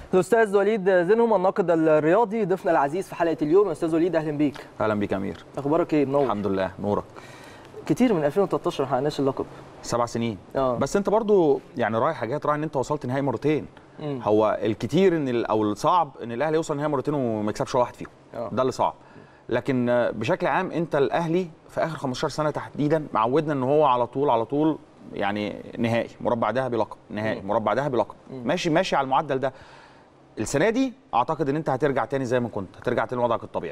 الاستاذ وليد زينهم الناقد الرياضي ضيفنا العزيز في حلقه اليوم استاذ وليد اهلا بيك اهلا بيك يا امير اخبارك ايه منور الحمد لله نورك كتير من 2013 ما حققناش اللقب سبع سنين اه بس انت برضو يعني رايح حاجات رايح ان انت وصلت نهائي مرتين مم. هو الكتير ان ال- او الصعب ان الاهلي يوصل نهائي مرتين وما يكسبش واحد فيهم آه. ده اللي صعب لكن آه، بشكل عام انت الاهلي في اخر 15 سنه تحديدا معودنا ان هو على طول على طول يعني نهائي مربع ذهبي لقب نهائي مربع ذهبي لقب ماشي ماشي على المعدل ده السنه دي اعتقد ان انت هترجع تاني زي ما كنت هترجع تاني لوضعك الطبيعي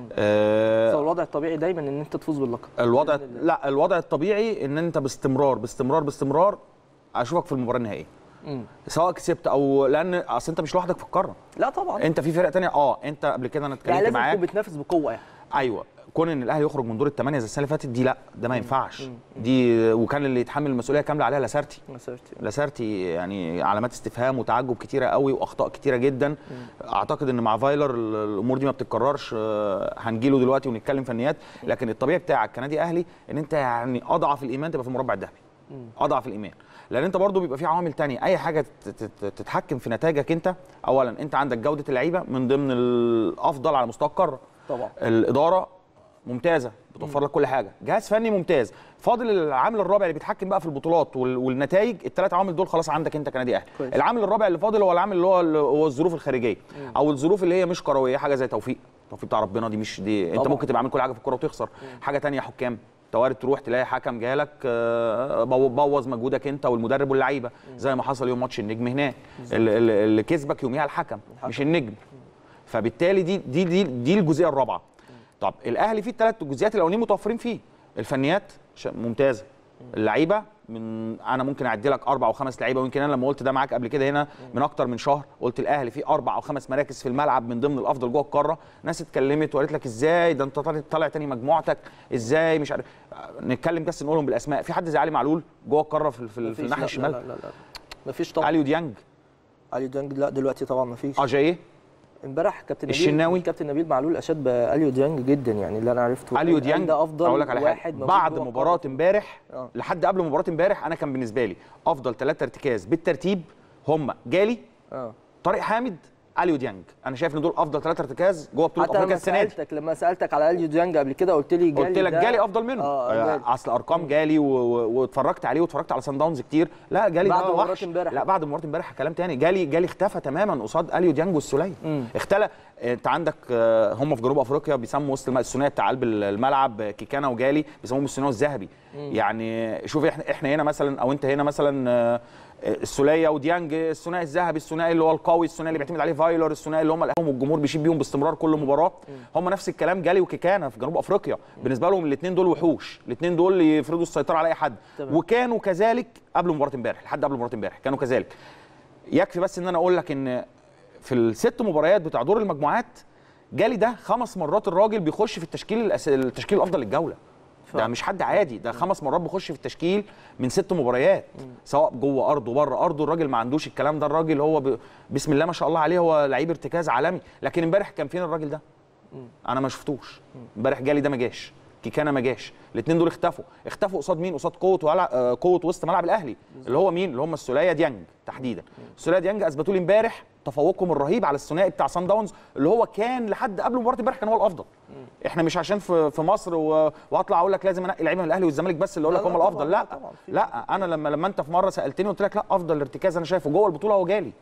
آه بس هو الوضع الطبيعي دايما ان انت تفوز باللقب الوضع لا الوضع الطبيعي ان انت باستمرار باستمرار باستمرار اشوفك في المباراه النهائيه مم. سواء كسبت او لان اصل انت مش لوحدك في القاره لا طبعا انت في فرق تانية اه انت قبل كده انا يعني اتكلمت لازم معاك تكون بتنافس بقوه يعني ايوه كون ان الاهلي يخرج من دور الثمانيه زي السنه اللي فاتت دي لا ده ما ينفعش دي وكان اللي يتحمل المسؤوليه كامله عليها لاسارتي مسيرتي لاسارتي يعني علامات استفهام وتعجب كتيره قوي واخطاء كتيره جدا اعتقد ان مع فايلر ال- الامور دي ما بتتكررش آه، هنجيله دلوقتي ونتكلم فنيات لكن الطبيعي بتاعك كنادي اهلي ان انت يعني اضعف الايمان تبقى في المربع الذهبي اضعف الايمان لان انت برضو بيبقى في عوامل تانية اي حاجه تت- تت- تتحكم في نتائجك انت اولا انت عندك جوده اللعيبه من ضمن الافضل على مستوى القاره طبعا الاداره ممتازه بتوفر لك كل حاجه جهاز فني ممتاز فاضل العامل الرابع اللي بيتحكم بقى في البطولات وال- والنتائج الثلاث عوامل دول خلاص عندك انت كنادي اهلي كويس. العامل الرابع اللي فاضل هو العامل اللي هو اللي هو الظروف الخارجيه او الظروف اللي هي مش كرويه حاجه زي توفيق توفيق بتاع ربنا دي مش دي انت طبعا. ممكن تبقى عامل كل حاجه في الكوره وتخسر حاجه تانية حكام توارد تروح تلاقي حكم جالك آه، بو- بوظ مجهودك انت والمدرب واللعيبه زي ما حصل يوم ماتش النجم هناك اللي- اللي اللي كسبك يوميها الحكم مش النجم فبالتالي دي دي دي, دي الجزئيه الرابعه طب الاهلي فيه الثلاث جزئيات الاولانيين متوفرين فيه الفنيات ش- ممتازه اللعيبه من انا ممكن اعدي لك اربع او خمس لعيبه ويمكن انا لما قلت ده معاك قبل كده هنا من اكتر من شهر قلت الاهلي فيه اربع او خمس مراكز في الملعب من ضمن الافضل جوه القاره ناس اتكلمت وقالت لك ازاي ده انت طالع, طالع تاني مجموعتك ازاي مش عارف نتكلم بس نقولهم بالاسماء في حد زي علي معلول جوه القاره في, في, في مفيش، الناحيه لا، الشمال لا لا لا مفيش طبعا اليو ديانج علي ديانج لا دلوقتي طبعا مفيش اجاييه امبارح كابتن نبيل الشناوي. كابتن نبيل معلول اشاد باليو ديانج جدا يعني اللي انا عرفته اليو قال ديانج ده افضل اقول لك على واحد حاجه موجود بعد جوه مباراه القارة. امبارح آه. لحد قبل مباراه امبارح انا كان بالنسبه لي افضل ثلاثه ارتكاز بالترتيب هم جالي اه طارق حامد اليو ديانج انا شايف ان دول افضل ثلاثه ارتكاز جوه بطوله حتى افريقيا لما السنه دي سالتك لما سالتك على اليو ديانج قبل كده قلت لي جالي قلت لك ده- جالي افضل منه اه آه جالي. اصل ارقام جالي و- و- واتفرجت عليه واتفرجت على سان داونز كتير لا جالي بعد ده مباراة وحش. امبارح. لا بعد مباراه امبارح كلام تاني جالي جالي اختفى تماما قصاد اليو ديانج والسوليه مم. اختلى انت عندك آه، هم في جنوب افريقيا بيسموا وسط الم- الثنائي بتاع قلب الملعب آه، كيكانا وجالي بيسموهم الثنائي الذهبي يعني شوف احنا احنا هنا مثلا او انت هنا مثلا آه، السوليه وديانج الثنائي الذهبي الثنائي اللي هو القوي الثنائي اللي بيعتمد عليه فايلر الثنائي اللي هم الاهم والجمهور بيشيد بيهم باستمرار كل مباراه هم نفس الكلام جالي وكيكانا في جنوب افريقيا بالنسبه لهم الاثنين دول وحوش الاثنين دول يفرضوا السيطره على اي حد تمام. وكانوا كذلك قبل مباراه امبارح لحد قبل مباراه امبارح كانوا كذلك يكفي بس ان انا اقول لك ان في الست مباريات بتاع دور المجموعات جالي ده خمس مرات الراجل بيخش في التشكيل الأس... التشكيل الافضل للجوله ده فعلا. مش حد عادي ده خمس مرات بيخش في التشكيل من ست مباريات سواء جوه ارضه بره ارضه الراجل ما عندوش الكلام ده الراجل هو ب... بسم الله ما شاء الله عليه هو لعيب ارتكاز عالمي لكن امبارح كان فين الراجل ده انا ما شفتوش امبارح جالي ده ما جاش كيكانا ما جاش الاثنين دول اختفوا اختفوا قصاد مين قصاد قوه ولع... آه، قوه وسط ملعب الاهلي اللي هو مين اللي هم السوليه ديانج تحديدا السوليه ديانج اثبتوا لي امبارح تفوقهم الرهيب على الثنائي بتاع سان داونز اللي هو كان لحد قبل مباراه امبارح كان هو الافضل احنا مش عشان في في مصر و... واطلع اقول لك لازم انقي لعيبه من الاهلي والزمالك بس اللي اقول لا، لك هم لا، طبعاً، الافضل لا، لا طبعاً، في- لا انا لما لما انت في مره سالتني قلت لك لا افضل ارتكاز انا شايفه جوه البطوله هو جالي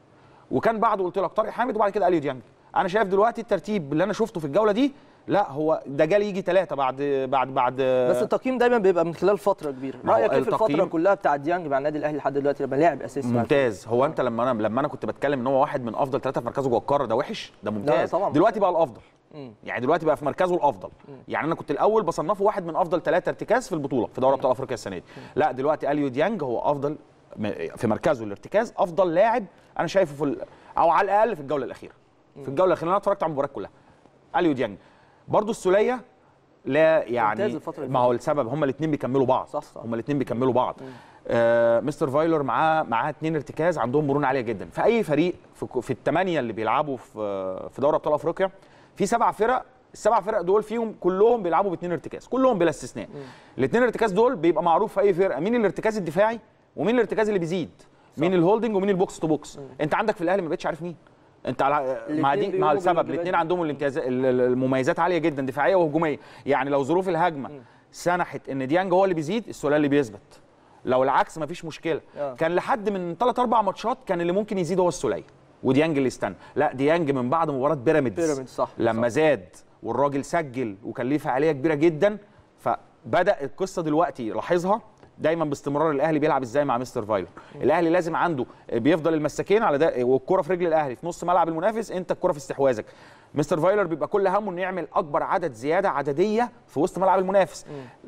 وكان بعده قلت لك طارق حامد وبعد كده اليو ديانج انا شايف دلوقتي الترتيب اللي انا شفته في الجوله دي لا هو ده جالي يجي ثلاثه بعد بعد بعد بس التقييم دايما بيبقى من خلال فتره كبيره ما هو رايك ايه في الفتره التقييم- كلها بتاع ديانج مع النادي الاهلي لحد دلوقتي لما لاعب اساسي مع ممتاز هو انت لما انا لما انا كنت بتكلم ان هو واحد من افضل ثلاثه في مركزه جوه القاره ده وحش ده ممتاز طبعاً. دلوقتي بقى الافضل مم. يعني دلوقتي بقى في مركزه الافضل يعني انا كنت الاول بصنفه واحد من افضل ثلاثه ارتكاز في البطوله في دوري ابطال افريقيا السنه دي لا دلوقتي اليو ديانج هو افضل م- في مركزه الارتكاز افضل لاعب انا شايفه في ال- او على الاقل في الجوله الاخيره في الجوله الاخيره انا اتفرجت على المباريات كلها اليو ديانج برضو السوليه لا ممتاز يعني الفترة اللي ما هو السبب هما الاثنين بيكملوا بعض صح، صح. هما الاثنين بيكملوا بعض آه مستر فايلر معاه معاه اثنين ارتكاز عندهم مرونه عاليه جدا في اي فريق في, في الثمانيه اللي بيلعبوا في في دوري ابطال افريقيا في سبع فرق السبع فرق دول فيهم كلهم بيلعبوا باثنين ارتكاز كلهم بلا استثناء الاثنين ارتكاز دول بيبقى معروف في اي فرقه مين الارتكاز الدفاعي ومين الارتكاز اللي بيزيد مين الهولدنج ومين البوكس تو بوكس انت عندك في الاهلي ما بقتش عارف مين انت على مع دي مع بيقوموا السبب بالواجبات الاثنين دي. عندهم الامتياز ال- ال- المميزات عاليه جدا دفاعيه وهجوميه يعني لو ظروف الهجمه سنحت ان ديانج هو اللي بيزيد السوليه اللي بيثبت لو العكس مفيش مشكله آه. كان لحد من ثلاث اربع ماتشات كان اللي ممكن يزيد هو السوليه وديانج اللي استنى لا ديانج من بعد مباراه بيراميدز بيراميدز، صح، لما صح. زاد والراجل سجل وكان ليه فعاليه كبيره جدا فبدا القصه دلوقتي لاحظها دايما باستمرار الاهلي بيلعب ازاي مع مستر فايلر الاهلي لازم عنده بيفضل المساكين على ده والكره في رجل الاهلي في نص ملعب المنافس انت الكره في استحواذك مستر فايلر بيبقى كل همه انه يعمل اكبر عدد زياده عدديه في وسط ملعب المنافس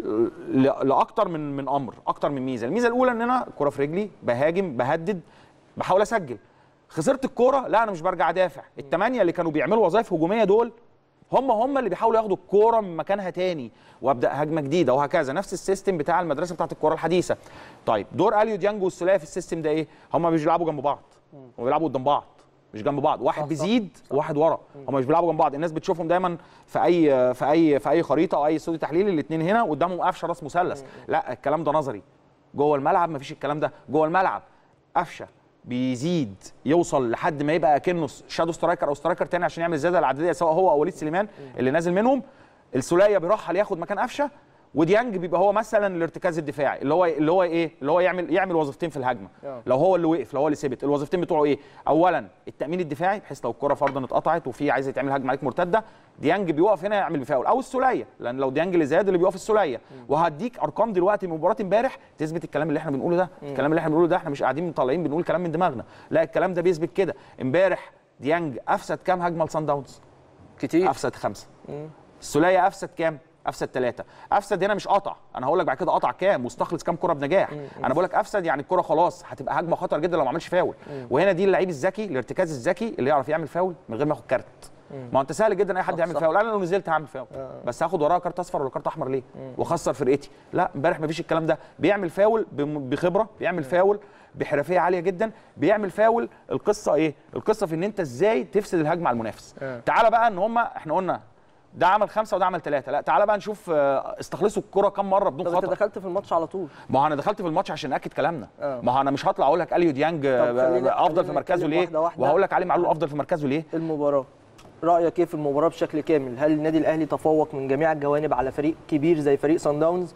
ل- لاكتر من من امر اكتر من ميزه الميزه الاولى ان انا الكره في رجلي بهاجم بهدد بحاول اسجل خسرت الكوره لا انا مش برجع ادافع الثمانيه اللي كانوا بيعملوا وظائف هجوميه دول هم هم اللي بيحاولوا ياخدوا الكوره من مكانها تاني وابدا هجمه جديده وهكذا نفس السيستم بتاع المدرسه بتاعت الكوره الحديثه طيب دور اليو ديانج والسوليه في السيستم ده ايه هم مش بيلعبوا جنب بعض هم بيلعبوا قدام بعض مش جنب بعض واحد صح، بيزيد وواحد ورا هم مش بيلعبوا جنب بعض الناس بتشوفهم دايما في اي في اي في اي خريطه او اي استوديو تحليلي الاثنين هنا قدامهم قفشه راس مثلث لا الكلام ده نظري جوه الملعب مفيش الكلام ده جوه الملعب قفشه بيزيد يوصل لحد ما يبقى كأنه شادو سترايكر او سترايكر تاني عشان يعمل الزياده العدديه سواء هو او وليد سليمان اللي نازل منهم السوليه بيرحل ياخد مكان قفشه وديانج بيبقى هو مثلا الارتكاز الدفاعي اللي هو اللي هو ايه اللي هو يعمل يعمل وظيفتين في الهجمه آه. لو هو اللي وقف لو هو اللي ثبت الوظيفتين بتوعه ايه اولا التامين الدفاعي بحيث لو الكره فرضا اتقطعت وفي عايز يتعمل هجمه عليك مرتده ديانج بيقف هنا يعمل بفاول او السوليه لان لو ديانج اللي زاد اللي بيقف السوليه وهديك ارقام دلوقتي من مباراه امبارح تثبت الكلام اللي احنا بنقوله ده الكلام اللي احنا بنقوله ده احنا مش قاعدين طالعين بنقول كلام من دماغنا لا الكلام ده بيثبت كده امبارح ديانج افسد كام هجمه لسان داونز كتير افسد خمسه السوليه افسد كام افسد ثلاثه افسد هنا مش قطع انا هقول لك بعد كده قطع كام واستخلص كام كره بنجاح انا بقول لك افسد يعني الكره خلاص هتبقى هجمه خطر جدا لو ما عملش فاول وهنا دي اللعيب الذكي الارتكاز الذكي اللي يعرف يعمل فاول من غير ما ياخد كارت ما هو انت سهل جدا اي حد صح، يعمل صح. فاول انا لو نزلت هعمل فاول بس هاخد وراه كارت اصفر ولا كارت احمر ليه واخسر فرقتي لا امبارح مفيش الكلام ده بيعمل فاول بم- بخبره بيعمل فاول بحرفيه عاليه جدا بيعمل فاول القصه ايه القصه في ان انت ازاي تفسد الهجمه على المنافس آه. تعالى بقى ان هم احنا قلنا ده عمل خمسه وده عمل ثلاثه لا تعالى بقى نشوف آه، استخلصوا الكره كام مره بدون طب انت خطا دخلت في الماتش على طول ما هو انا دخلت في الماتش عشان اكد كلامنا آه. ما هو انا مش هطلع اقول لك اليو ديانج آه، طب خلينا- افضل في خلينا مركزه نتكلم ليه واحدة واحدة. وهقول لك علي معلول افضل في مركزه ليه المباراه رايك ايه في المباراه بشكل كامل هل النادي الاهلي تفوق من جميع الجوانب على فريق كبير زي فريق سان داونز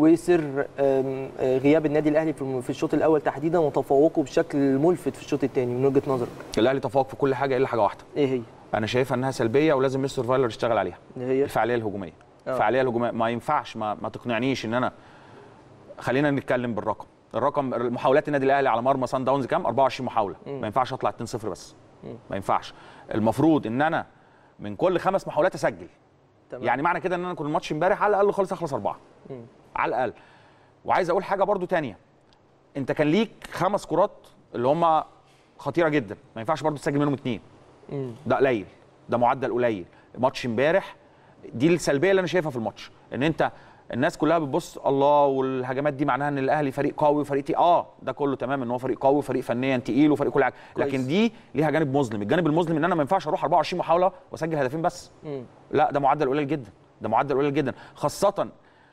وسر آم، آه، غياب النادي الاهلي في الم- في الشوط الاول تحديدا وتفوقه بشكل ملفت في الشوط الثاني من وجهه نظرك الاهلي تفوق في كل حاجه الا حاجه واحده ايه هي انا شايفها انها سلبيه ولازم مستر فايلر يشتغل عليها اللي هي الفعاليه الهجوميه آه. الفعاليه الهجوميه ما ينفعش ما, ما تقنعنيش ان انا خلينا نتكلم بالرقم الرقم محاولات النادي الاهلي على مرمى سان داونز كام 24 محاوله ما ينفعش اطلع 2-0 بس ما ينفعش المفروض ان انا من كل خمس محاولات اسجل تمام. يعني معنى كده ان انا كل الماتش امبارح على الاقل خالص اخلص اربعه على الاقل وعايز اقول حاجه برضو تانية انت كان ليك خمس كرات اللي هم خطيره جدا ما ينفعش برضو تسجل منهم اثنين مم. ده قليل ده معدل قليل ماتش امبارح دي السلبيه اللي انا شايفها في الماتش ان انت الناس كلها بتبص الله والهجمات دي معناها ان الاهلي فريق قوي وفريق تقيل اه ده كله تمام ان هو فريق قوي وفريق فنيا تقيل وفريق كل حاجه كويس. لكن دي ليها جانب مظلم الجانب المظلم ان انا ما ينفعش اروح 24 محاوله واسجل هدفين بس مم. لا ده معدل قليل جدا ده معدل قليل جدا خاصه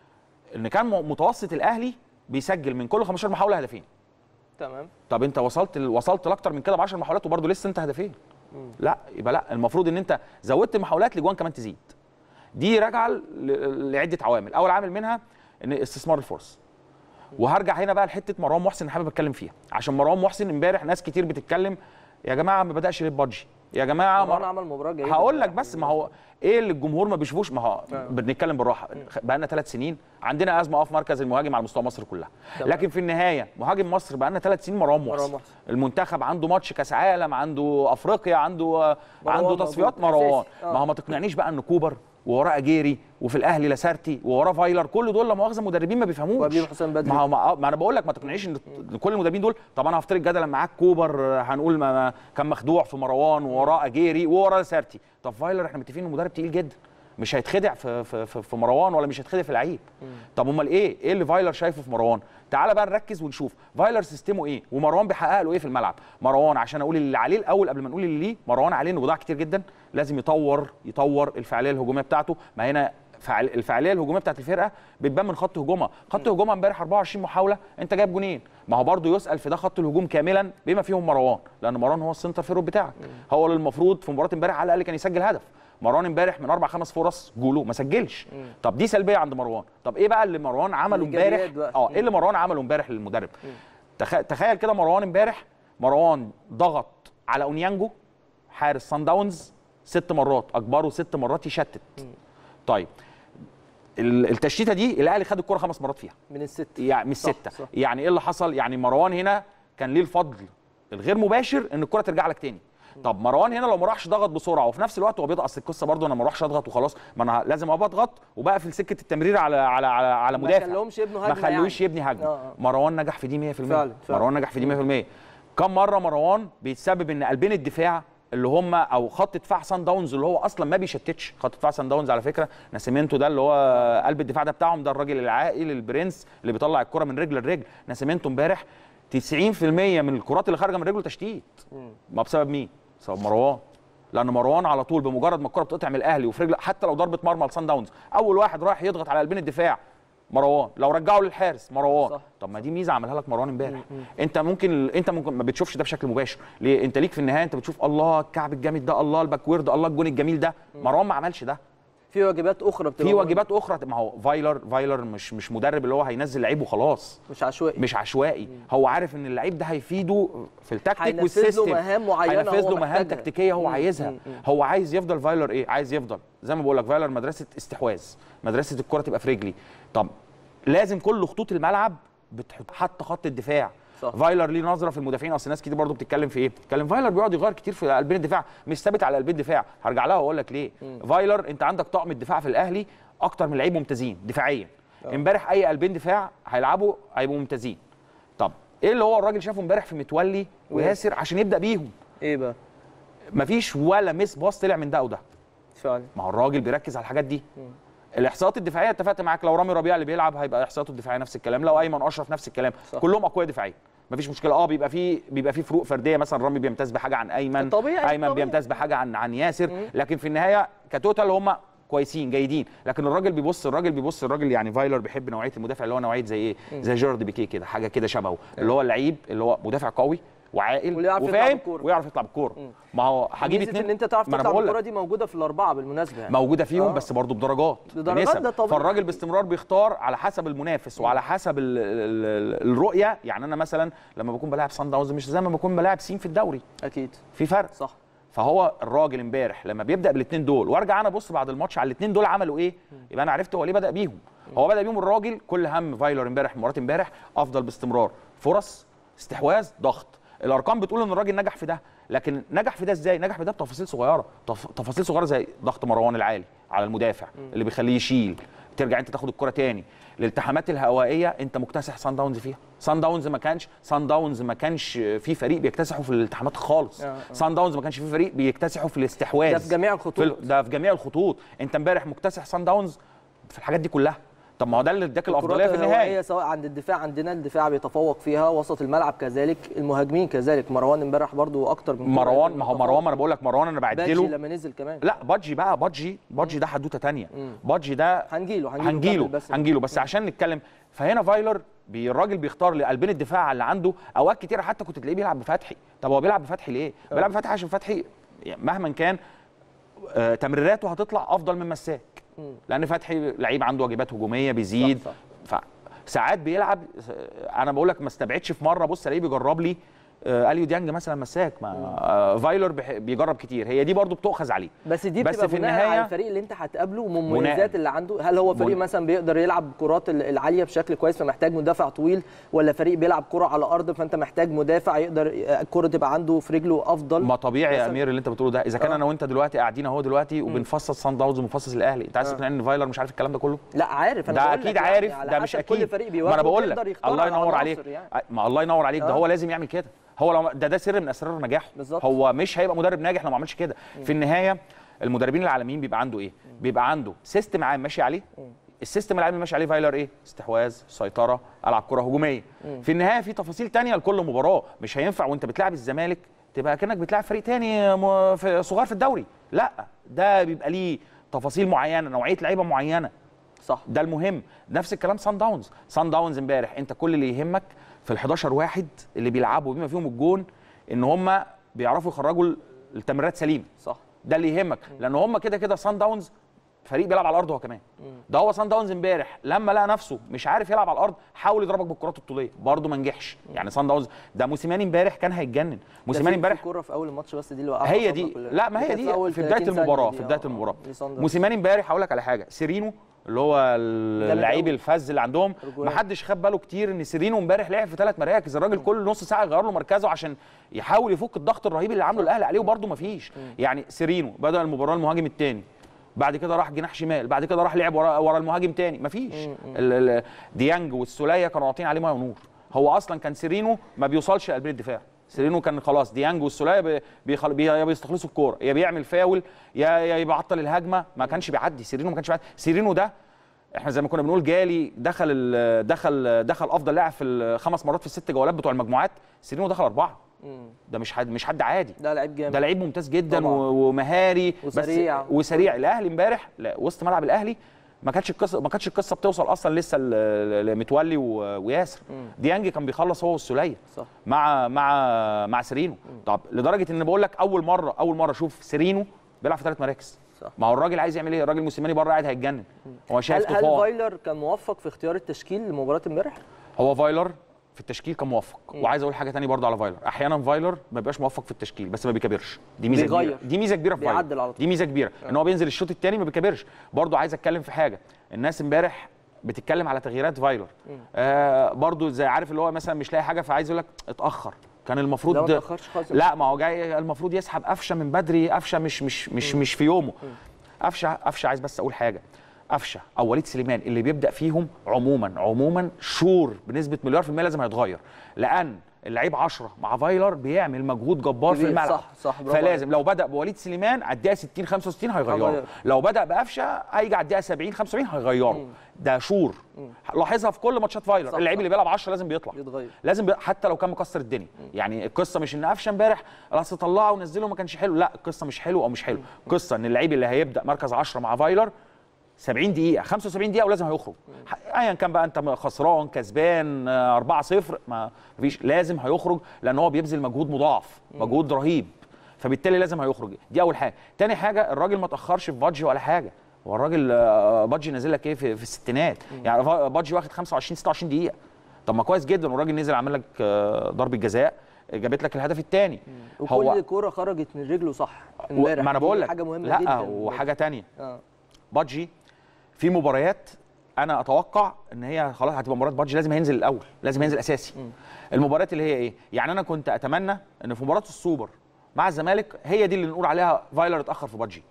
ان كان م- متوسط الاهلي بيسجل من كل 15 محاوله هدفين تمام طب انت وصلت ل- وصلت لاكتر من كده ب 10 محاولات وبرضه لسه انت هدفين لا يبقى لا المفروض ان انت زودت المحاولات لجوان كمان تزيد دي راجعه ل- لعده عوامل اول عامل منها ان استثمار الفرص وهرجع هنا بقى لحته مروان محسن حابب اتكلم فيها عشان مروان محسن امبارح ناس كتير بتتكلم يا جماعه ما بداش ليه بادجي يا جماعه مروان مر- عمل مباراه جيده هقول لك بس ما هو ايه اللي الجمهور ما بيشوفوش ما هو آه. بنتكلم بالراحه بقى لنا ثلاث سنين عندنا ازمه اه في مركز المهاجم على مستوى مصر كلها تمام. لكن في النهايه مهاجم مصر بقى لنا ثلاث سنين مروان مروان محسن محسن. المنتخب عنده ماتش كاس عالم عنده افريقيا عنده مروان عنده تصفيات موجود. مروان أساسي. آه. ما هو ما تقنعنيش بقى ان كوبر ووراه اجيري وفي الاهلي لاسارتي ووراه فايلر كل دول لا مؤاخذه مدربين ما بيفهموش وقبليهم حسام بدري. ما هو ما, ما انا بقول لك ما تقنعنيش ان إن كل المدربين دول طب انا هفترض جدلا معاك كوبر آه، هنقول ما ما كان مخدوع في مروان ووراه اجيري ووراه لاسارتي طب فايلر احنا متفقين انه مدرب تقيل جدا مش هيتخدع في في في, في مروان ولا مش هيتخدع في لعيب طب امال ايه ايه اللي فايلر شايفه في مروان تعال بقى نركز ونشوف فايلر سيستمه ايه ومروان بيحقق له ايه في الملعب مروان عشان اقول اللي عليه الاول قبل ما نقول اللي ليه مروان عليه انه بضاعه كتير جدا لازم يطور يطور الفعاليه الهجوميه بتاعته ما هنا فعل الفعاليه الهجوميه بتاعت الفرقه بتبان من خط هجومها خط هجومها امبارح 24 محاوله انت جايب جونين ما هو برضه يسال في ده خط الهجوم كاملا بما فيهم مروان لان مروان هو السنتر فيرود بتاعك هو اللي المفروض في مباراه امبارح على الاقل كان يسجل هدف مروان امبارح من اربع خمس فرص جوله ما سجلش طب دي سلبيه عند مروان طب ايه بقى اللي مروان عمله امبارح الإيجابيات بقى. اه ايه اللي مروان عمله امبارح للمدرب تخ... تخيل كده مروان امبارح مروان ضغط على اونيانجو حارس سان داونز ست مرات اجبره ست مرات يشتت طيب ال- التشتيته دي الاهلي خد الكره خمس مرات فيها من الست يعني مش صح، سته صح. يعني ايه اللي حصل يعني مروان هنا كان ليه الفضل الغير مباشر ان الكره ترجع لك تاني طب مروان هنا لو ما راحش ضغط بسرعه وفي نفس الوقت هو بيضغط اصل القصه برضه انا ما اروحش اضغط وخلاص ما انا لازم ابقى اضغط وبقفل سكه التمرير على على على, على ما مدافع خلوهمش يبنوا ما هجمة خلوش يعني. يبني هجمه آه، آه. مروان نجح في دي 100% فعلا، فعلا. مروان نجح في دي 100% كم مره مروان بيتسبب ان قلبين الدفاع اللي هم او خط دفاع سان داونز اللي هو اصلا ما بيشتتش خط دفاع سان داونز على فكره ناسيمنتو ده اللي هو قلب الدفاع ده بتاعهم ده الراجل العاقل البرنس اللي بيطلع الكره من رجل لرجل ناسيمنتو امبارح 90% من الكرات اللي خارجه من رجله تشتيت ما بسبب مين؟ بسبب مروان لان مروان على طول بمجرد ما الكره بتقطع من الاهلي وفي رجله حتى لو ضربه مرمى لسان داونز اول واحد رايح يضغط على قلبين الدفاع مروان لو رجعه للحارس مروان صح. طب ما دي ميزه عملها لك مروان امبارح انت ممكن انت ممكن ما بتشوفش ده بشكل مباشر ليه انت ليك في النهايه انت بتشوف الله الكعب الجامد ده الله الباكورد الله الجون الجميل ده مروان ما عملش ده في واجبات اخرى بتبقى في واجبات اخرى ما هو فايلر فايلر مش مش مدرب اللي هو هينزل لعيب وخلاص مش عشوائي مش عشوائي هو عارف ان اللعيب ده هيفيده في التكتيك هينفذ له والسيستم مهام معينة هينفذ هو له مهام محتاجها. تكتيكيه هو مم، عايزها مم، مم. هو عايز يفضل فايلر ايه عايز يفضل زي ما بقول لك فايلر مدرسه استحواذ مدرسه الكره تبقى في رجلي طب لازم كل خطوط الملعب بتحط حتى خط الدفاع صح. فايلر ليه نظره في المدافعين اصل ناس كتير برضه بتتكلم في ايه بتتكلم فايلر بيقعد يغير كتير في قلبين الدفاع مش ثابت على قلبين الدفاع هرجع لها واقول لك ليه فايلر انت عندك طقم الدفاع في الاهلي اكتر من لعيب ممتازين دفاعيا امبارح اي قلبين دفاع هيلعبوا هيبقوا ممتازين طب ايه اللي هو الراجل شافه امبارح في متولي وياسر عشان يبدا بيهم ايه بقى مفيش ولا مس باص طلع من ده وده فعلا ما هو الراجل بيركز على الحاجات دي الاحصاءات الدفاعيه اتفقت معاك لو رامي ربيعه اللي بيلعب هيبقى احصاءاته الدفاعيه نفس الكلام لو ايمن اشرف نفس الكلام صح. كلهم اقوياء دفاعيا مفيش مشكله اه بيبقى في بيبقى في فروق فرديه مثلا رامي بيمتاز بحاجه عن ايمن طبيعي، ايمن طبيعي. بيمتاز بحاجه عن عن ياسر لكن في النهايه كتوتال هم كويسين جيدين لكن الراجل بيبص الراجل بيبص الراجل يعني فايلر بيحب نوعيه المدافع اللي هو نوعيه زي ايه زي جيرارد بيكيه كده حاجه كده شبهه اللي هو اللعيب اللي هو مدافع قوي وعاقل واللي يعرف يطلع وفاهم بالكورة. ويعرف يطلع بالكوره ما هو هجيب ميزة اتنين ان انت تعرف ما أنا تطلع بقول لك. بالكره دي موجوده في الاربعه بالمناسبه يعني موجوده فيهم آه. بس برضه بدرجات بدرجات بنسب. ده طبيعي. فالراجل باستمرار بيختار على حسب المنافس وعلى حسب ال ال ال الرؤيه يعني انا مثلا لما بكون بلاعب صن داونز مش زي ما بكون بلاعب سين في الدوري اكيد في فرق صح فهو الراجل امبارح لما بيبدا بالاثنين دول وارجع انا ابص بعد الماتش على الاثنين دول عملوا ايه يبقى انا عرفت هو ليه بدا بيهم هو بدا بيهم الراجل كل هم فايلر امبارح مباراه امبارح افضل باستمرار فرص استحواذ ضغط الارقام بتقول ان الراجل نجح في ده لكن نجح في ده ازاي نجح في ده بتفاصيل صغيره تف... تفاصيل صغيره زي ضغط مروان العالي على المدافع اللي بيخليه يشيل ترجع انت تاخد الكره تاني الالتحامات الهوائيه انت مكتسح سان داونز فيها سان داونز ما كانش سان داونز ما كانش في فريق بيكتسحوا في الالتحامات خالص آه، آه. سان داونز ما كانش في فريق بيكتسحوا في الاستحواذ ده في جميع الخطوط. في ال- ده في جميع الخطوط انت امبارح مكتسح سان داونز في الحاجات دي كلها طب ما هو ده اللي اداك الافضليه في الكرات الهوائية النهايه سواء عند الدفاع عندنا الدفاع بيتفوق فيها وسط الملعب كذلك المهاجمين كذلك مروان امبارح برضو اكتر من كرة مروان كان ما هو متفوق. مروان ما انا بقول لك مروان انا بعد باجي له لما نزل كمان لا بادجي بقى بادجي بادجي ده حدوته تانية بادجي ده هنجيله هنجيله هنجيله كمل بس هنجيله بس عشان نتكلم فهنا فايلر بي- الراجل بيختار لقلبين الدفاع اللي عنده اوقات كتيره حتى كنت تلاقيه بيلعب بفتحي طب هو بيلعب بفتحي ليه؟ بيلعب بفتحي عشان فتحي يعني مهما كان آه، تمريراته هتطلع افضل من مساك لان فتحي لعيب عنده واجبات هجوميه بيزيد صح، فساعات بيلعب انا بقول لك ما استبعدش في مره بص الاقيه بيجرب لي آه، اليو ديانج مثلا مساك ما آه، فايلر بيح- بيجرب كتير هي دي برضو بتؤخذ عليه بس دي بس بتبقى في بناء على النهايه الفريق اللي انت هتقابله بناء. والمميزات اللي عنده هل هو فريق بن- مثلا بيقدر يلعب كرات ال- العاليه بشكل كويس فمحتاج مدافع طويل ولا فريق بيلعب كره على الارض فانت محتاج مدافع يقدر الكره تبقى عنده في رجله افضل ما طبيعي يا مثلاً. امير اللي انت بتقوله ده اذا كان آه. انا وانت دلوقتي قاعدين اهو دلوقتي وبنفصص سان داونز ومفصص الاهلي انت عايز آه. تقنعني ان فايلر مش عارف الكلام ده كله لا عارف انا ده بقول لك اكيد يعني عارف على ده مش حسب اكيد كل فريق ما بيواجهه انا بقول بيقدر لك يختار الله على ينور عليك عناصر يعني. ما الله ينور عليك ده آه. هو لازم يعمل كده هو لو ده ده سر من اسرار نجاحه بالظبط. هو مش هيبقى مدرب ناجح لو ما عملش كده في النهايه المدربين العالميين بيبقى عنده ايه بيبقى عنده سيستم عام ماشي عليه السيستم العام اللي ماشي عليه فايلر ايه استحواذ سيطره العب كره هجوميه في النهايه في تفاصيل تانية لكل مباراه مش هينفع وانت بتلعب الزمالك تبقى كانك بتلعب فريق تاني م- في صغار في الدوري لا ده بيبقى ليه تفاصيل معينه نوعيه لعيبه معينه صح ده المهم نفس الكلام سان داونز سان داونز امبارح انت كل اللي يهمك في ال 11 واحد اللي بيلعبوا بما فيهم الجون ان هم بيعرفوا يخرجوا التمريرات سليمه صح ده اللي يهمك لان هم كده كده سان داونز فريق بيلعب على الارض هو كمان ده هو سان داونز امبارح لما لقى نفسه مش عارف يلعب على الارض حاول يضربك بالكرات الطوليه برضه ما نجحش يعني سان داونز ده موسيماني امبارح كان هيتجنن موسيماني امبارح كوره في اول الماتش بس دي اللي وقعها هي أعصابنا دي كلنا. لا ما هي كانت دي أول في بدايه 30 ثانية المباراه دي، في بدايه آه، المباراه دي صن داونز. موسيماني امبارح هقول لك على حاجه سيرينو اللي هو اللعيب أوي. الفذ اللي عندهم أرجوان. ما حدش خد باله كتير ان سيرينو امبارح لعب في ثلاث مراكز الراجل كل نص ساعه يغير له مركزه عشان يحاول يفك الضغط الرهيب اللي عامله الاهلي عليه وبرده ما فيش يعني سيرينو بدا المباراه المهاجم الثاني بعد كده راح جناح شمال بعد كده راح لعب ورا, ورا المهاجم تاني مفيش ال- ال- ديانج والسوليه كانوا عاطين عليه ميه ونور هو اصلا كان سيرينو ما بيوصلش لقلبين الدفاع سيرينو كان خلاص ديانج والسوليه بي- بيخل... بي... يا بيستخلصوا الكوره يا بيعمل فاول يا يا بيعطل الهجمه ما كانش بيعدي سيرينو ما كانش بيعدي سيرينو ده احنا زي ما كنا بنقول جالي دخل ال... دخل دخل افضل لاعب في الخمس مرات في الست جولات بتوع المجموعات سيرينو دخل اربعه مم. ده مش حد مش حد عادي ده لعيب جامد ده لعيب ممتاز جدا طبعاً. و- ومهاري وسريع. بس وسريع الاهلي امبارح لا، وسط ملعب الاهلي ما كانتش القصه ما كانتش القصه بتوصل اصلا لسه ل- لمتولي و- وياسر ديانج كان بيخلص هو والسوليه صح مع مع مع سيرينو طب لدرجه ان بقول لك اول مره اول مره اشوف سيرينو بيلعب في ثلاث مراكز صح. ما هو الراجل عايز يعمل ايه الراجل موسيماني بره قاعد هيتجنن هو شايف هل هل طوفان فايلر كان موفق في اختيار التشكيل لمباراه امبارح؟ هو فايلر في التشكيل كان موفق وعايز اقول حاجه تانية برضه على فايلر احيانا فايلر ما بيبقاش موفق في التشكيل بس ما بيكابرش دي ميزه بيغير. كبيره دي ميزه كبيره في فايلر بيعدل على طول. دي ميزه كبيره ان هو بينزل الشوط الثاني ما بيكابرش برضه عايز اتكلم في حاجه الناس امبارح بتتكلم على تغييرات فايلر آه برضه زي عارف اللي هو مثلا مش لاقي حاجه فعايز يقول لك اتاخر كان المفروض لا ما تاخرش خالص لا ما هو جاي المفروض يسحب قفشه من بدري قفشه مش مش مش مش في يومه قفشه قفشه عايز بس اقول حاجه قفشه او وليد سليمان اللي بيبدا فيهم عموما عموما شور بنسبه مليار في المية لازم هيتغير لان اللعيب 10 مع فايلر بيعمل مجهود جبار في كبير، الملعب صح، صح، برافو فلازم لو بدا بوليد سليمان على الدقيقه 60 65 هيغيره هيغير. لو بدا بقفشه هيجي على الدقيقه 70 75 هيغيره ده شور لاحظها في كل ماتشات فايلر صح، اللعيب صح. اللي بيلعب 10 لازم بيطلع يتغير لازم بي... حتى لو كان مكسر الدنيا يعني القصه مش ان قفشه امبارح اصل طلعه ونزله ما كانش حلو لا القصه مش حلو او مش حلو القصه ان اللعيب اللي هيبدا مركز 10 مع فايلر 70 دقيقة 75 دقيقة ولازم هيخرج ح- ايا كان بقى انت خسران كسبان آه، 4-0 ما فيش لازم هيخرج لان هو بيبذل مجهود مضاعف مجهود رهيب فبالتالي لازم هيخرج دي اول حاجة تاني حاجة الراجل ما تأخرش في بادجي ولا حاجة هو الراجل آه، بادجي نازل لك ايه في, في الستينات يعني فا- بادجي واخد 25 26 دقيقة طب ما كويس جدا والراجل نزل عمل لك آه، ضربة جزاء جابت لك الهدف الثاني وكل كوره خرجت من رجله صح امبارح ما انا دي بقول لك حاجه مهمه لا جدا وحاجة تانية اه بادجي في مباريات انا اتوقع ان هي خلاص هتبقى مباراه بادجي لازم هينزل الاول لازم ينزل اساسي المباريات اللي هي ايه يعني انا كنت اتمنى ان في مباراه السوبر مع الزمالك هي دي اللي نقول عليها فايلر اتاخر في بادجي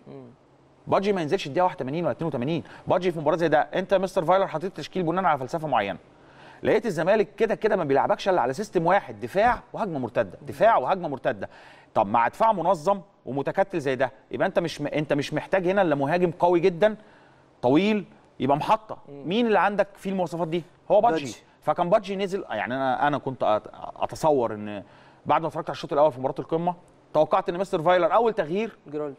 بادجي ما ينزلش الدقيقه 81 ولا 82 بادجي في مباراه زي ده انت مستر فايلر حطيت تشكيل بناء على فلسفه معينه لقيت الزمالك كده كده ما بيلعبكش الا على سيستم واحد دفاع وهجمه مرتده دفاع وهجمه مرتده طب مع دفاع منظم ومتكتل زي ده يبقى انت مش م... انت مش محتاج هنا الا مهاجم قوي جدا طويل يبقى محطه مين اللي عندك فيه المواصفات دي هو بادجي بادجي. فكان بادجي نزل يعني انا انا كنت أت- اتصور ان بعد ما اتفرجت على الشوط الاول في مباراه القمه توقعت ان مستر فايلر اول تغيير جيرالدو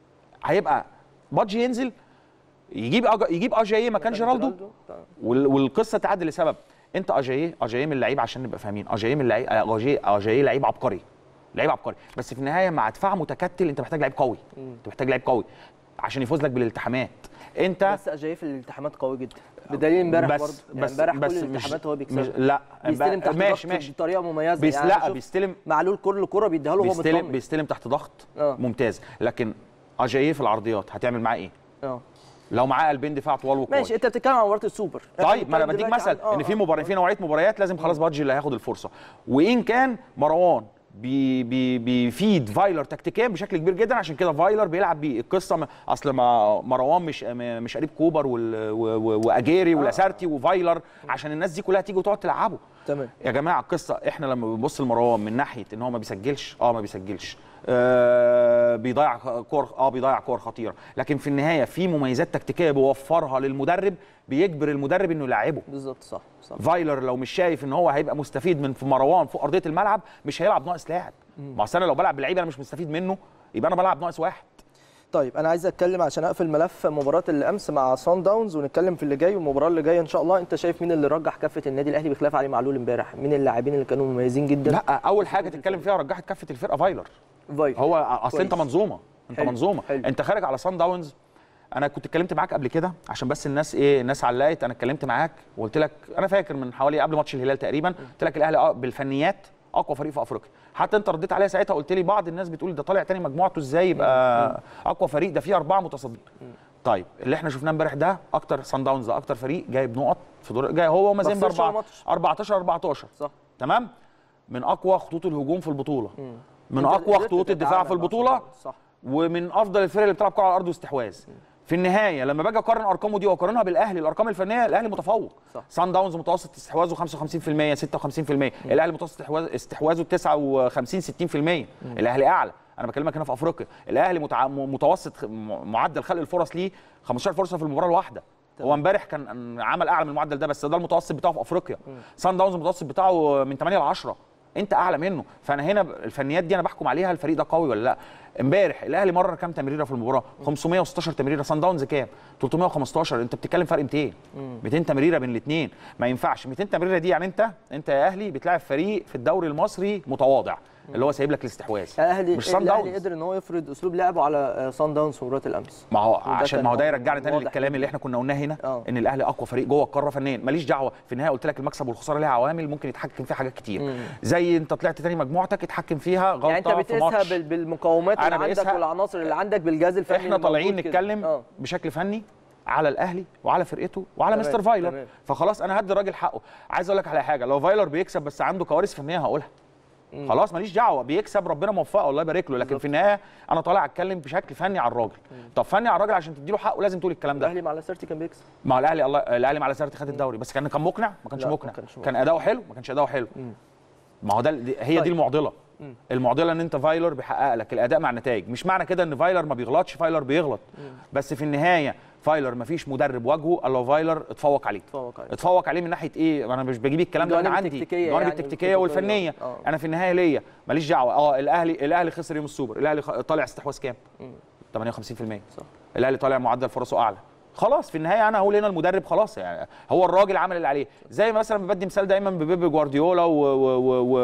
هيبقى بادجي ينزل يجيب أجا يجيب اجاييه مكان جيرالدو طبعاً. وال- والقصه تعدي لسبب انت اجاييه اجاييه من اللعيب عشان نبقى فاهمين اجاييه من اللعيب اجاييه اجاييه لعيب عبقري لعيب عبقري بس في النهايه مع دفاع متكتل انت محتاج لعيب قوي انت محتاج لعيب قوي عشان يفوز لك بالالتحامات انت بس اجاي في الالتحامات قوي جدا بدليل امبارح برضه بس يعني بس امبارح بس كل مش الالتحامات هو مش بيكسبها لا بيستلم تحت ماشي ضغط ماشي بطريقه مميزه بيس يعني لا شوف بيستلم معلول كل كره بيديها له وهو بيستلم مطمن بيستلم تحت ضغط آه. ممتاز لكن اجاييه في العرضيات هتعمل معاه ايه اه لو معاه قلبين دفاع طوال وقوي ماشي انت بتتكلم عن مباراه السوبر إحنا طيب ما انا بنتكلم بديك دلوقتي مثل عن- ان آه، في آه. مباراه في نوعيه مباريات لازم خلاص بادجي اللي هياخد الفرصه وان كان مروان بي بي بيفيد فايلر تكتيكيا بشكل كبير جدا عشان كده فايلر بيلعب بيه القصه م- اصل ما مروان مش م- مش قريب كوبر وال- و- و- واجيري ولاسارتي وفايلر عشان الناس دي كلها تيجي وتقعد تلعبه تمام يا جماعه القصه احنا لما بنبص لمروان من ناحيه ان هو ما بيسجلش اه ما بيسجلش آه بيضيع كور اه بيضيع كور خطيره لكن في النهايه في مميزات تكتيكيه بيوفرها للمدرب بيجبر المدرب انه يلعبه بالظبط صح صح فايلر لو مش شايف ان هو هيبقى مستفيد من في مروان فوق ارضيه الملعب مش هيلعب ناقص لاعب ما أصل انا لو بلعب بلعيب انا مش مستفيد منه يبقى انا بلعب ناقص واحد طيب انا عايز اتكلم عشان اقفل ملف مباراه الامس مع سان داونز ونتكلم في اللي جاي والمباراه اللي جايه ان شاء الله انت شايف مين اللي رجح كفه النادي الاهلي بخلاف علي معلول امبارح مين اللاعبين اللي كانوا مميزين جدا لا اول حاجه تتكلم فيها رجحت كفه الفرقه فايلر فايلر هو اصل كويس. انت منظومه انت حلو، منظومه حلو. انت خارج على سان داونز انا كنت اتكلمت معاك قبل كده عشان بس الناس ايه الناس علقت انا اتكلمت معاك وقلت لك انا فاكر من حوالي قبل ماتش الهلال تقريبا قلت لك الاهلي آه بالفنيات اقوى فريق في افريقيا حتى انت رديت عليا ساعتها قلت لي بعض الناس بتقول ده طالع تاني مجموعته ازاي يبقى اقوى فريق ده فيه اربعه متصدرين طيب اللي احنا شفناه امبارح ده اكتر سان داونز ده اكتر فريق جايب نقط في دور جاي هو ومازيمبي خسرش ولا 4 ماتش. 14 14 صح تمام من اقوى خطوط الهجوم في البطوله من أنت اقوى قدرت خطوط الدفاع تتعامل في مع البطوله سان داونز. صح ومن افضل الفرق اللي بتلعب كره على الارض واستحواذ في النهايه لما باجي اقارن ارقامه دي واقارنها بالاهلي الارقام الفنيه الاهلي متفوق صح. سان داونز متوسط استحواذه 55% 56% الاهلي متوسط استحواذ استحواذه 59 60% الاهلي اعلى انا بكلمك هنا في افريقيا الاهلي متع... م- متوسط خ- م- معدل خلق الفرص ليه 15 فرصه في المباراه الواحده هو امبارح كان عمل اعلى من المعدل ده بس ده المتوسط بتاعه في افريقيا سان داونز المتوسط بتاعه من 8 ل 10 انت اعلى منه فانا هنا ب- الفنيات دي انا بحكم عليها الفريق ده قوي ولا لا امبارح الاهلي مرر كام تمريره في المباراه 516 تمريره سان داونز كام 315 انت بتتكلم فرق 200 200 تمريره بين الاثنين ما ينفعش 200 تمريره دي يعني انت انت يا اهلي بتلاعب فريق في الدوري المصري متواضع اللي هو سايب لك الاستحواذ الاهلي مش سان الاهلي داونز قدر ان هو يفرض اسلوب لعبه على آه، سان داونز في مباراه الامس ما هو وده عشان كان ما هو ده واضح- يرجعنا تاني واضح للكلام جداً. اللي احنا كنا قلناه هنا آه. ان الاهلي اقوى فريق جوه القاره فنيا ماليش دعوه في النهايه قلت لك المكسب والخساره ليها عوامل ممكن يتحكم فيها حاجات كتير زي انت طلعت تاني مجموعتك اتحكم فيها غلطه يعني انت في بتقيسها ماتش بال- بالمقومات أنا اللي عندك بقيسها- والعناصر اللي عندك بالجهاز الفني احنا اللي طالعين موجود كده. نتكلم اه بشكل فني على الاهلي وعلى فرقته وعلى تمام، مستر فايلر تمام. فخلاص انا هدي الراجل حقه عايز اقول لك على حاجه لو فايلر بيكسب بس عنده كوارث فنيه هقولها خلاص ماليش دعوه بيكسب ربنا موفقه الله يبارك له لكن بالظبط. في النهايه انا طالع اتكلم بشكل فني على الراجل طب فني على الراجل عشان تديله حقه لازم تقول الكلام ده الاهلي مع لاسارتي كان بيكسب ما هو الاهلي الله الاهلي مع لاسارتي خد الدوري بس كان كان مقنع ما كانش لا، ما مقنع كانش كان مقنع. اداؤه حلو ما كانش اداؤه حلو ما هو ده دي- هي طيب. دي المعضله المعضله ان انت فايلر بيحقق لك الاداء مع النتائج مش معنى كده ان فايلر ما بيغلطش فايلر بيغلط بس في النهايه فايلر ما فيش مدرب واجهه الا فايلر اتفوق عليه اتفوق عليه. اتفوق عليه من ناحيه ايه انا مش بجيب الكلام ده من الجوانب عندي التكتيكية الجوانب يعني التكتيكيه والخططية. والفنيه آه. انا في النهايه ليا ماليش دعوه اه الاهلي الاهلي خسر يوم السوبر الاهلي خ- طالع استحواذ كام 58% صح. الاهلي طالع معدل فرصه اعلى خلاص في النهايه انا هقول هنا المدرب خلاص يعني هو الراجل عمل اللي عليه زي مثلا بدي مثال دايما ببيب جوارديولا و و و و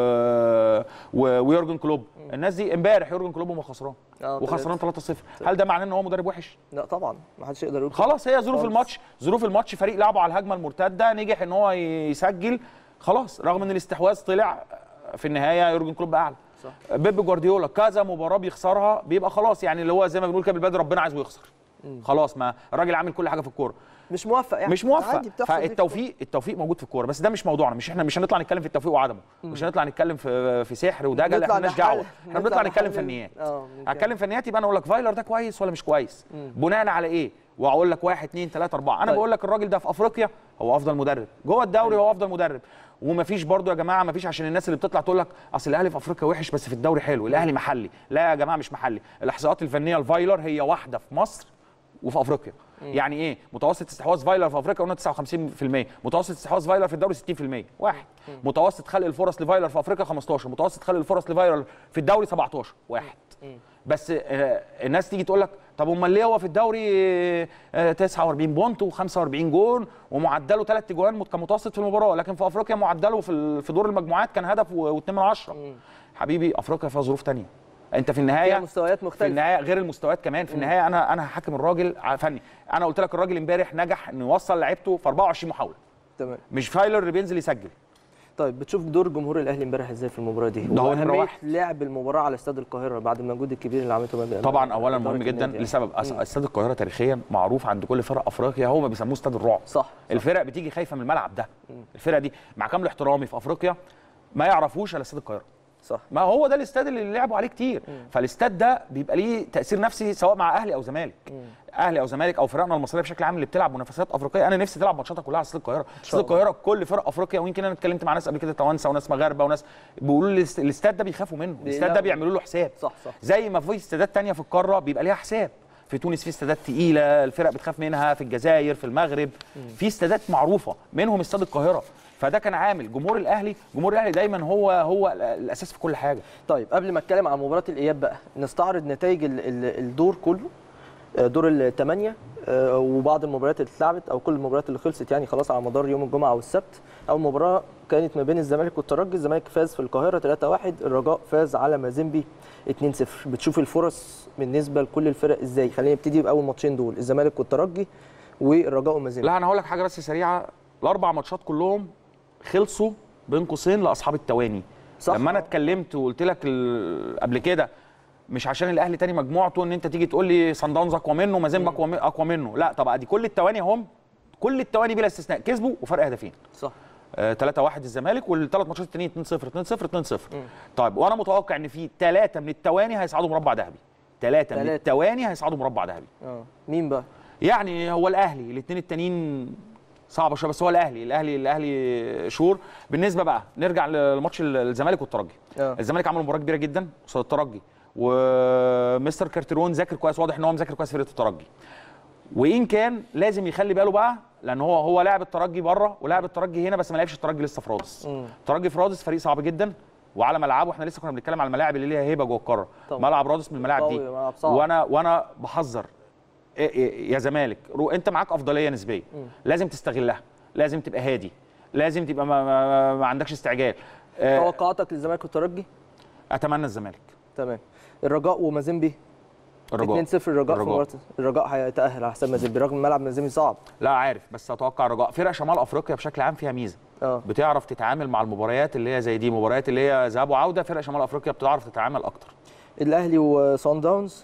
و ويورجن كلوب الناس دي امبارح يورجن كلوب وما خسران آه، وخسران 3-0 هل ده معناه ان هو مدرب وحش لا طبعا ما حدش يقدر يقول كده. خلاص هي ظروف خالص. الماتش ظروف الماتش فريق لعبه على الهجمه المرتده نجح ان هو يسجل خلاص رغم ان الاستحواذ طلع في النهايه يورجن كلوب اعلى صح. بيب جوارديولا كذا مباراه بيخسرها بيبقى خلاص يعني اللي هو زي ما بنقول كده بالبلد ربنا عايزه يخسر خلاص ما الراجل عامل كل حاجه في الكوره مش موفق يعني مش موفق عادي بتحصل دي في فالتوفيق التوفيق موجود في الكوره بس ده مش موضوعنا مش احنا مش هنطلع نتكلم في التوفيق وعدمه مش هنطلع نتكلم في في سحر ودجل نطلع احنا مالناش نحلل- دعوه احنا نطلع بنطلع نتكلم نحلل- فنيات اه، نتكلم. هتكلم فنيات يبقى انا اقول لك فايلر ده كويس ولا مش كويس بناء على ايه واقول لك واحد اثنين ثلاثه اربعه انا طيب. بقول لك الراجل ده في افريقيا هو افضل مدرب جوه الدوري هو افضل مدرب ومفيش برضو يا جماعه مفيش عشان الناس اللي بتطلع تقول لك اصل الاهلي في افريقيا وحش بس في الدوري حلو الاهلي محلي لا يا جماعه مش محلي الاحصاءات الفنيه الفايلر هي واحده في مصر وفي افريقيا يعني ايه متوسط استحواذ فايلر في افريقيا قلنا 59% متوسط استحواذ فايلر في الدوري 60% واحد متوسط خلق الفرص لفايلر في افريقيا 15 متوسط خلق الفرص لفايلر في الدوري 17 واحد بس آه، الناس تيجي تقول لك طب امال ليه هو في الدوري آه، 49 بونت و45 جون ومعدله ثلاث جوان مت- كمتوسط في المباراه لكن في افريقيا معدله في ال- في دور المجموعات كان هدف و2 من 10 حبيبي افريقيا فيها ظروف تانية انت في النهايه فيها مستويات في مختلفه النهايه غير المستويات كمان في النهايه انا انا هحكم الراجل على فني انا قلت لك الراجل امبارح نجح انه يوصل لعيبته في 24 محاوله تمام مش فايلر اللي بينزل يسجل طيب بتشوف دور جمهور الاهلي امبارح ازاي في المباراه دي ده هو نمرة وأهمية واحد. لعب المباراه على استاد القاهره بعد المجهود الكبير اللي عملته بقى- طبعا اولا إدارة مهم جدا النادي يعني. لسبب أس- استاد القاهره تاريخيا معروف عند كل فرق افريقيا هو ما بيسموه استاد الرعب صح الفرق بتيجي خايفه من الملعب ده الفرق دي مع كامل احترامي في افريقيا ما يعرفوش على استاد القاهره صح ما هو ده الاستاد اللي لعبوا عليه كتير فالاستاد ده بيبقى ليه تاثير نفسي سواء مع اهلي او زمالك اهلي او زمالك او فرقنا المصريه بشكل عام اللي بتلعب منافسات افريقيه انا نفسي تلعب ماتشاتها كلها على استاد القاهره استاد القاهره كل فرق افريقيا ويمكن انا اتكلمت مع ناس قبل كده توانسه وناس مغاربه وناس بيقولوا لي الاست- الاستاد ده بيخافوا منه الاستاد ده لا. بيعملوا له حساب صح صح زي ما في استادات تانية في القاره بيبقى ليها حساب في تونس في استادات تقيله الفرق بتخاف منها في الجزائر في المغرب في استادات معروفه منهم استاد القاهره فده كان عامل جمهور الاهلي جمهور الاهلي دايما هو هو الاساس في كل حاجه طيب قبل ما اتكلم عن مباراه الاياب بقى نستعرض نتائج ال- ال- الدور كله آه، دور الثمانيه آه، وبعض المباريات اللي اتلعبت او كل المباريات اللي خلصت يعني خلاص على مدار يوم الجمعه والسبت اول مباراه كانت ما بين الزمالك والترجي الزمالك فاز في القاهره 3-1 الرجاء فاز على مازيمبي 2-0 بتشوف الفرص بالنسبه لكل الفرق ازاي خلينا نبتدي باول ماتشين دول الزمالك والترجي والرجاء ومازيمبي لا انا هقول لك حاجه بس سريعه الاربع ماتشات كلهم خلصوا بين قوسين لاصحاب التواني صح. لما انا اتكلمت وقلت لك ال- قبل كده مش عشان الاهلي تاني مجموعته ان انت تيجي تقول لي صن داونز اقوى منه مازيمبا اقوى من- اقوى منه لا طب ادي كل التواني هم كل التواني بلا استثناء كسبوا وفرق هدفين صح 3 1 الزمالك والثلاث ماتشات التانيين 2 0 2 0 2 0 طيب وانا متوقع ان في ثلاثه من التواني هيصعدوا مربع ذهبي ثلاثه من تلاتة. التواني هيصعدوا مربع ذهبي اه مين بقى يعني هو الاهلي الاثنين التانيين صعبه شويه بس هو الاهلي الاهلي الاهلي شور بالنسبه بقى نرجع لماتش الزمالك والترجي آه. الزمالك عمل مباراه كبيره جدا قصاد الترجي ومستر كارتيرون ذاكر كويس واضح ان هو مذاكر كويس فرقه الترجي وان كان لازم يخلي باله بقى لان هو هو لاعب الترجي بره ولاعب الترجي هنا بس ما لعبش الترجي لسه في رادس مم. الترجي في رادس فريق صعب جدا وعلى ملعبه احنا لسه كنا بنتكلم على الملاعب اللي ليها هيبه جوه القاره طبعا. ملعب رادس من الملاعب دي قوي، ملعب صعب. وانا وانا بحذر إيه إيه يا زمالك رو انت معاك افضليه نسبيه لازم تستغلها لازم تبقى هادي لازم تبقى ما, ما, ما عندكش استعجال آه، توقعاتك للزمالك والترجي اتمنى الزمالك تمام الرجاء ومازيمبي الرجاء 2-0 الرجاء في مباراه الرجاء هيتاهل على حساب مازيمبي رغم ملعب مازيمبي صعب لا عارف بس اتوقع الرجاء فرق شمال افريقيا بشكل عام فيها ميزه اه بتعرف تتعامل مع المباريات اللي هي زي دي مباريات اللي هي ذهاب وعوده فرق شمال افريقيا بتعرف تتعامل اكتر الاهلي وصن داونز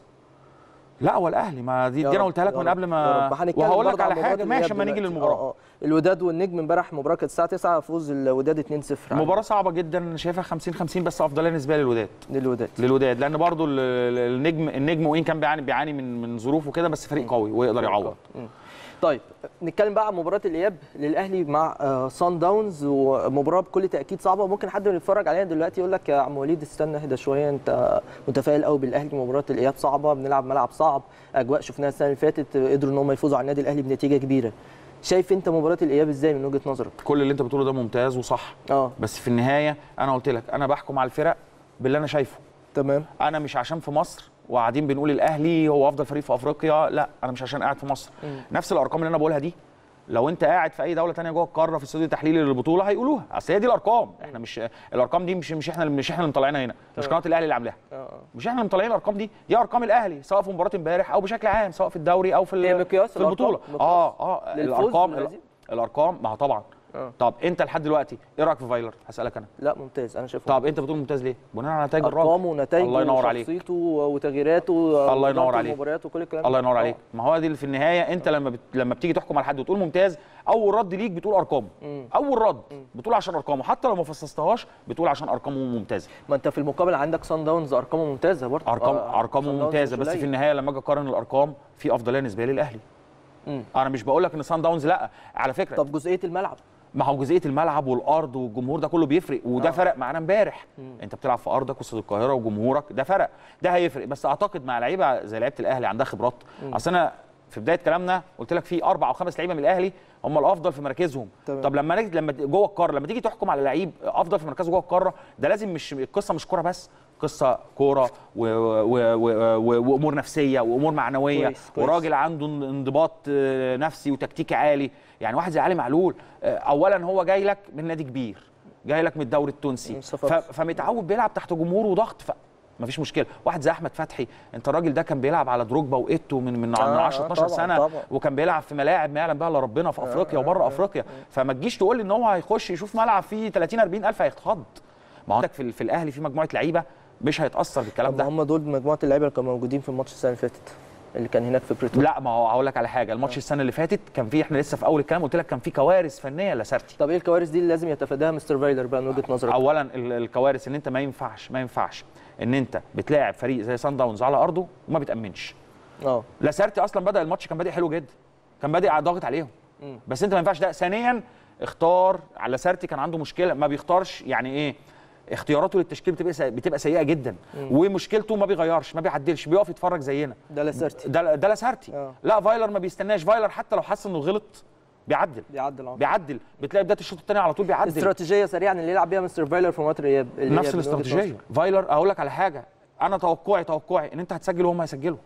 لا هو الاهلي ما دي, يا دي انا رب، قلتها لك يا من رب، قبل يا ما رب. هنتكلم وهقول لك برضه على عن حاجه مباراة ماشي الإياب اما نيجي دلوقتي. للمباراه اه اه الوداد والنجم امبارح المباراه كانت الساعه 9 فوز الوداد 2-0 على مباراه صعبه جدا شايفها 50 50 بس افضليه نسبيه للوداد للوداد للوداد لان برضو ال- ال- النجم النجم وان كان بيعاني بيعاني من من ظروف وكده بس فريق قوي ويقدر يعوض مم. طيب نتكلم بقى عن مباراه الاياب للاهلي مع آه، صن داونز ومباراه بكل تاكيد صعبه وممكن حد من يتفرج عليها دلوقتي يقول لك يا عم وليد استنى اهدى شويه انت متفائل قوي بالاهلي مباراه الاياب صعبه بنلعب ملعب صعب اجواء شفناها السنه اللي فاتت قدروا ان هم يفوزوا على النادي الاهلي بنتيجه كبيره شايف انت مباراه الاياب ازاي من وجهه نظرك كل اللي انت بتقوله ده ممتاز وصح اه بس في النهايه انا قلت لك انا بحكم على الفرق باللي انا شايفه تمام انا مش عشان في مصر وقاعدين بنقول الاهلي هو افضل فريق في افريقيا لا انا مش عشان قاعد في مصر نفس الارقام اللي انا بقولها دي لو انت قاعد في اي دوله تانية جوه القاره في استوديو تحليلي للبطوله هيقولوها اصل هي دي الارقام احنا مش الارقام دي مش مش احنا مش احنا اللي مطلعينها هنا مش قناه الاهلي اللي عاملاها اه مش احنا اللي مطلعين الارقام دي دي ارقام الاهلي سواء في مباراه امبارح او بشكل عام سواء في الدوري او في ال- هي مقياس في البطوله الأرقام؟ اه اه للفوز الارقام والهزيمة؟ الارقام ما هو طبعا آه. طب انت لحد دلوقتي ايه رايك في فايلر هسالك انا لا ممتاز انا شايفه طب انت بتقول ممتاز ليه بناء على نتائج الراجل ارقامه ونتائجه الله ينور عليك وشخصيته وتغييراته الله ينور وإدارة عليك. المباريات وكل الكلام الله ده. ينور آه. عليك ما هو دي اللي في النهايه انت لما بت... لما بتيجي تحكم على حد وتقول ممتاز اول رد ليك بتقول ارقامه اول رد بتقول عشان ارقامه حتى لو ما فصصتهاش بتقول عشان ارقامه ممتازه ما انت في المقابل عندك صن داونز ارقامه ممتازه برضه ارقام آه، ارقامه صن داونز ممتازه مش بس في قليل. النهايه لما اجي اقارن الارقام في افضليه نسبيه للاهلي مم. انا مش بقول لك ان سان داونز لا على فكره طب جزئيه الملعب ما هو جزئيه الملعب والارض والجمهور ده كله بيفرق وده آه. فرق معانا امبارح انت بتلعب في ارضك وسط القاهره وجمهورك ده فرق ده هيفرق بس اعتقد مع لعيبه زي لعيبه الاهلي عندها خبرات اصل انا في بدايه كلامنا قلت لك في اربع او خمس لعيبه من الاهلي هم الافضل في مراكزهم تمام. طب لما نيجي لما جوه القاره لما تيجي تحكم على لعيب افضل في مركزه جوه القاره ده لازم مش القصه مش كوره بس قصه كوره و- و- و- و- وامور نفسيه وامور معنويه كويس، كويس. وراجل عنده انضباط آه، نفسي وتكتيكي عالي يعني واحد زي علي معلول آه، اولا هو جاي لك من نادي كبير جاي لك من الدوري التونسي من ف- صفاقس. فمتعود بيلعب تحت جمهور وضغط ف مفيش مشكله واحد زي احمد فتحي انت الراجل ده كان بيلعب على دروجبا وايتو من من من آه، 10 آه، 12 طبعاً، سنه طبعاً. وكان بيلعب في ملاعب ما يعلم بها الا ربنا في افريقيا وبره افريقيا فما تجيش تقول لي ان هو هيخش يشوف ملعب فيه 30 40 الف هيتخض ما هو عندك في, في الاهلي في مجموعه لعيبه مش هيتاثر بالكلام طب ده ما هم دول مجموعه اللعيبه اللي كانوا موجودين في الماتش السنه اللي فاتت اللي كان هناك في بريتوريا لا ما هو هقول لك على حاجه الماتش السنه اللي فاتت كان في احنا لسه في اول الكلام قلت لك كان في كوارث فنيه لاسارتي طب ايه الكوارث دي اللي لازم يتفاداها مستر فايلر بقى من وجهه نظرك اولا ال- الكوارث ان انت ما ينفعش ما ينفعش ان انت بتلاعب فريق زي سان داونز على ارضه وما بتامنش اه لاسارتي اصلا بدا الماتش كان بادئ حلو جدا كان بادئ ضاغط عليهم مم. بس انت ما ينفعش ده ثانيا اختار على لاسارتي كان عنده مشكله ما بيختارش يعني ايه اختياراته للتشكيل بتبقى سيئة بتبقى سيئه جدا ومشكلته ما بيغيرش ما بيعدلش بيقف يتفرج زينا ده لاسارتي ده ده لاسارتي آه. لا فايلر ما بيستناش فايلر حتى لو حس انه غلط بيعدل بيعدل اه بيعدل بتلاقي بدايه الشوط الثاني على طول بيعدل استراتيجيه سريعه اللي يلعب بيها مستر فايلر في مباراه الاياب اللي هي نفس من وجهة الاستراتيجيه نظرك. فايلر اقول لك على حاجه انا توقعي توقعي ان انت هتسجل وهم هيسجلوا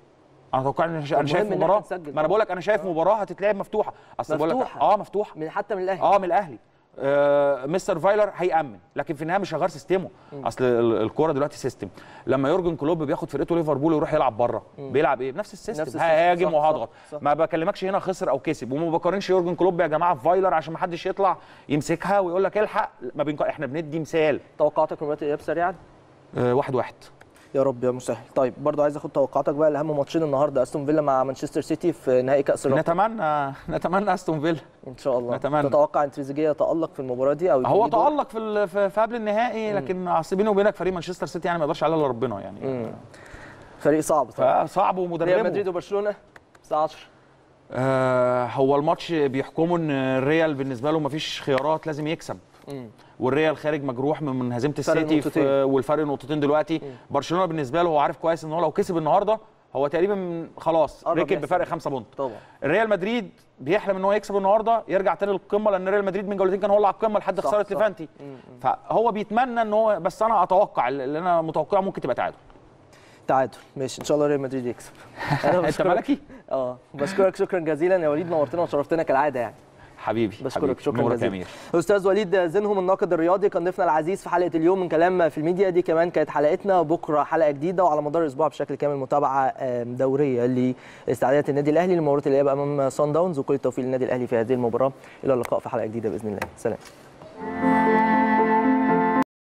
انا اتوقع ان طب انا شايف مهم إن مباراه إحنا نسجل ما انا بقول لك انا شايف مباراه هتتلعب مفتوحه اصل بقول لك مفتوحة. اه مفتوحه من حتى من الاهلي اه من الاهلي آه مستر فايلر هيامن لكن في النهايه مش هيغير سيستمه اصل ال- الكوره دلوقتي سيستم لما يورجن كلوب بياخد فرقته ليفربول ويروح يلعب بره بيلعب ايه بنفس السيستم نفس السيستم. هاجم صح، وهضغط صح، صح. ما بكلمكش هنا خسر او كسب وما بقارنش يورجن كلوب يا جماعه في فايلر عشان ما حدش يطلع يمسكها ويقول لك الحق ما بينق... احنا بندي مثال توقعاتك لمباراه الاياب سريعا آه واحد واحد يا رب يا مسهل طيب برضو عايز اخد توقعاتك بقى لاهم ماتشين النهارده استون فيلا مع مانشستر سيتي في نهائي كاس الرابطه نتمنى نتمنى استون فيلا ان شاء الله نتمنى. تتوقع ان تريزيجيه يتالق في المباراه دي او يكون هو ليه دور؟ تالق في ال- في في قبل النهائي لكن اصل بيني وبينك فريق مانشستر سيتي يعني ما يقدرش عليه الا ربنا يعني فريق صعب طبعا فصعب ريال ومدربه مدريد وبرشلونه الساعه 10 آه هو الماتش بيحكمه ان الريال بالنسبه له مفيش خيارات لازم يكسب والريال خارج مجروح من من هزيمه فرق السيتي نقطتين. في والفرق نقطتين دلوقتي برشلونه بالنسبه له هو عارف كويس ان هو لو كسب النهارده هو تقريبا خلاص قرب ركب يحسم. بفرق خمسة بونت طبعا الريال مدريد بيحلم ان هو يكسب النهارده يرجع تاني للقمه لان ريال مدريد من جولتين كان هو اللي على القمه لحد صح، خساره صح. ليفانتي فهو بيتمنى ان هو بس انا اتوقع اللي انا متوقعه ممكن تبقى تعادل تعادل ماشي ان شاء الله ريال مدريد يكسب انا انت بشكرك- ملكي اه بشكرك شكرا جزيلا يا وليد نورتنا وشرفتنا كالعاده يعني حبيبي بشكرك حبيبي. شكرا نورك يا جزيلا أمير. استاذ وليد زينهم الناقد الرياضي كان ضيفنا العزيز في حلقه اليوم من كلام في الميديا دي كمان كانت حلقتنا بكره حلقه جديده وعلى مدار الاسبوع بشكل كامل متابعه آم، دوريه لاستعدادات النادي الاهلي لمباراه الاياب امام سان داونز وكل التوفيق للنادي الاهلي في هذه المباراه الى اللقاء في حلقه جديده باذن الله سلام